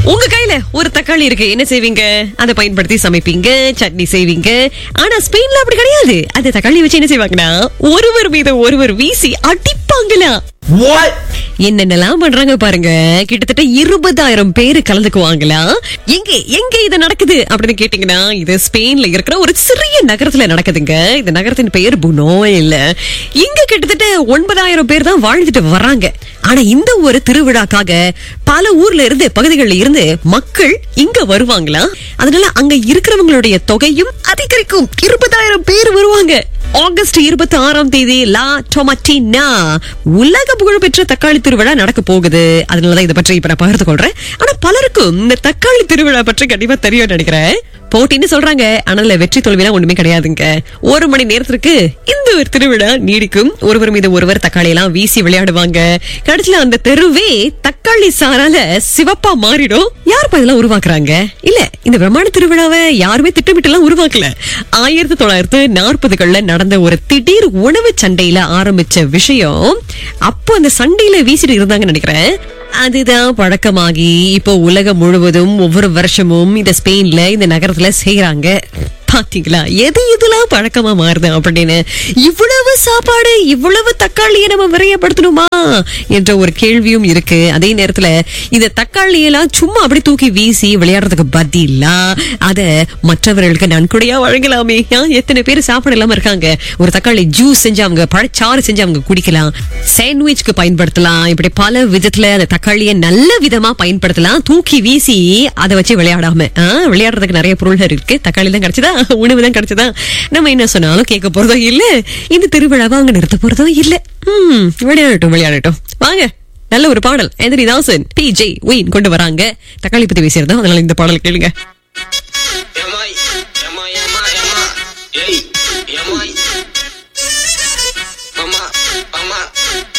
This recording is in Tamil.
உங்க கையில ஒரு தக்காளி இருக்கு என்ன செய்வீங்க அதை பயன்படுத்தி சமைப்பீங்க சட்னி செய்வீங்க ஆனா ஸ்பெயின்ல அப்படி கிடையாது அந்த தக்காளி வச்சு என்ன செய்வாங்கன்னா ஒருவர் மீது ஒருவர் வீசி அடிப்பாங்களா What? என்னென்னலாம் பண்றாங்க பாருங்க கிட்டத்தட்ட இருபதாயிரம் பேரு கலந்துக்குவாங்களா எங்க எங்க இது நடக்குது அப்படின்னு கேட்டீங்கன்னா இது ஸ்பெயின்ல இருக்கிற ஒரு சிறிய நகரத்துல நடக்குதுங்க இந்த நகரத்தின் பெயர் புனோயில்ல இங்க கிட்டத்தட்ட ஒன்பதாயிரம் பேர் தான் வாழ்ந்துட்டு வராங்க ஆனா இந்த ஒரு திருவிழாக்காக பல ஊர்ல இருந்து பகுதிகளில் இருந்து மக்கள் இங்க வருவாங்களா அதனால அங்க இருக்கிறவங்களுடைய தொகையும் அதிகரிக்கும் இருபதாயிரம் பேர் வருவாங்க ஆகஸ்ட் இருபத்தி ஆறாம் தேதி லா டொமட்டினா உலக புகழ்பெற்ற தக்காளி திருவிழா நடக்க போகுது அதனாலதான் இதை பற்றி இப்ப நான் பகிர்ந்து கொள்றேன் ஆனா பலருக்கும் இந்த தக்காளி திருவிழா பற்றி கண்டிப்பா தெரியும் நினைக்கிறேன் போட்டின்னு சொல்றாங்க ஆனா இதுல வெற்றி தோல்விலாம் ஒண்ணுமே கிடையாதுங்க ஒரு மணி நேரத்திற்கு இந்த ஒரு திருவிழா நீடிக்கும் ஒருவர் மீது ஒருவர் தக்காளி எல்லாம் வீசி விளையாடுவாங்க கடைசியில அந்த தெருவே தக்காளி சாரால சிவப்பா மாறிடும் யாருப்பா இதெல்லாம் உருவாக்குறாங்க இல்ல இந்த பிரம்மாண்ட திருவிழாவை யாருமே திட்டமிட்டு எல்லாம் உருவாக்கல ஆயிரத்தி தொள்ளாயிரத்து நாற்பதுகள்ல நடந்த ஒரு திடீர் உணவு சண்டையில ஆரம்பிச்ச விஷயம் அப்போ அந்த சண்டையில வீசிட்டு இருந்தாங்கன்னு நினைக்கிறேன் அதுதான் பழக்கமாகி இப்போ உலகம் முழுவதும் ஒவ்வொரு வருஷமும் இந்த ஸ்பெயின்ல இந்த நகரத்துல செய்யறாங்க பாத்தீங்களா எது இதெல்லாம் பழக்கமா மாறுது அப்படின்னு இவ்வளவு சாப்பாடு இவ்வளவு தக்காளியை நம்ம விரையப்படுத்தணுமா என்ற ஒரு கேள்வியும் இருக்கு அதே நேரத்துல இந்த தக்காளி எல்லாம் சும்மா அப்படி தூக்கி வீசி விளையாடுறதுக்கு பதிலா அத மற்றவர்களுக்கு நன்கொடையா வழங்கலாமே ஆ, எத்தனை பேர் சாப்பாடு இல்லாம இருக்காங்க ஒரு தக்காளி ஜூஸ் செஞ்சு அவங்க பழச்சாறு செஞ்சு அவங்க குடிக்கலாம் சாண்ட்விச்க்கு பயன்படுத்தலாம் இப்படி பல விதத்துல அந்த தக்காளியை நல்ல விதமா பயன்படுத்தலாம் தூக்கி வீசி அதை வச்சு விளையாடாம ஆ, விளையாடுறதுக்கு நிறைய பொருள்கள் இருக்கு தக்காளி தான் கிடைச்சதா உணவு தான் கிடைச்சதா நம்ம என்ன சொன்னாலும் கேட்க போறதோ இல்ல இந்த திருவிழாவை அவங்க நிறுத்த போறதோ இல்ல ம் விளையாடட்டும் விளையாடட்டும் வாங்க நல்ல ஒரு பாடல் எந்திரி தாசன் பி ஜே ஒயின் கொண்டு வராங்க தக்காளி பத்தி பேசியிருந்தோம் அதனால இந்த பாடல் கேளுங்க